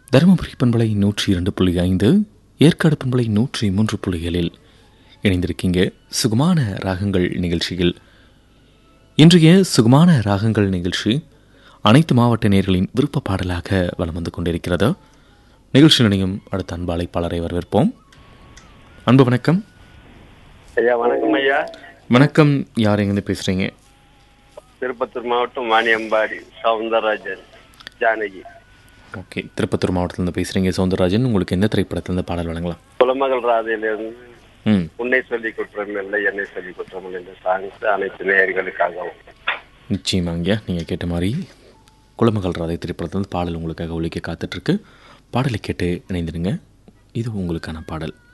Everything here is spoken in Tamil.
தருமபுரி பண்பலை நூற்றி இரண்டு புள்ளி ஐந்து ஏற்காடு பண்பலை நூற்றி மூன்று புள்ளிகளில் இணைந்திருக்கீங்க சுகமான ராகங்கள் நிகழ்ச்சியில் இன்றைய சுகமான ராகங்கள் நிகழ்ச்சி அனைத்து மாவட்ட நேர்களின் விருப்ப பாடலாக வலம் வந்து கொண்டிருக்கிறது நிகழ்ச்சி நிலையம் அடுத்த அன்பு அழைப்பாளரை வரவேற்போம் அன்பு வணக்கம் ஐயா வணக்கம் ஐயா வணக்கம் யார் எங்கேருந்து பேசுகிறீங்க திருப்பத்தூர் மாவட்டம் வாணியம்பாடி சவுந்தரராஜன் ஜானகி ஓகே திருப்பத்தூர் மாவட்டத்திலேருந்து பேசுகிறீங்க சவுந்தரராஜன் உங்களுக்கு எந்த திரைப்படத்திலேருந்து பாடல் வழங்கலாம் குலமகள் ராதையிலிருந்து ம் உன்னை சொல்லி குற்றம் இல்லை என்னை சொல்லி குற்றம் இல்லை என்ற சாங்ஸ் அனைத்து நேயர்களுக்காகவும் நிச்சயமாங்க நீங்கள் கேட்ட மாதிரி குலமகள் ராதை திரைப்படத்திலிருந்து பாடல் உங்களுக்காக ஒழிக்க காத்துட்ருக்கு பாடலை கேட்டு இணைந்திருங்க இது உங்களுக்கான பாடல்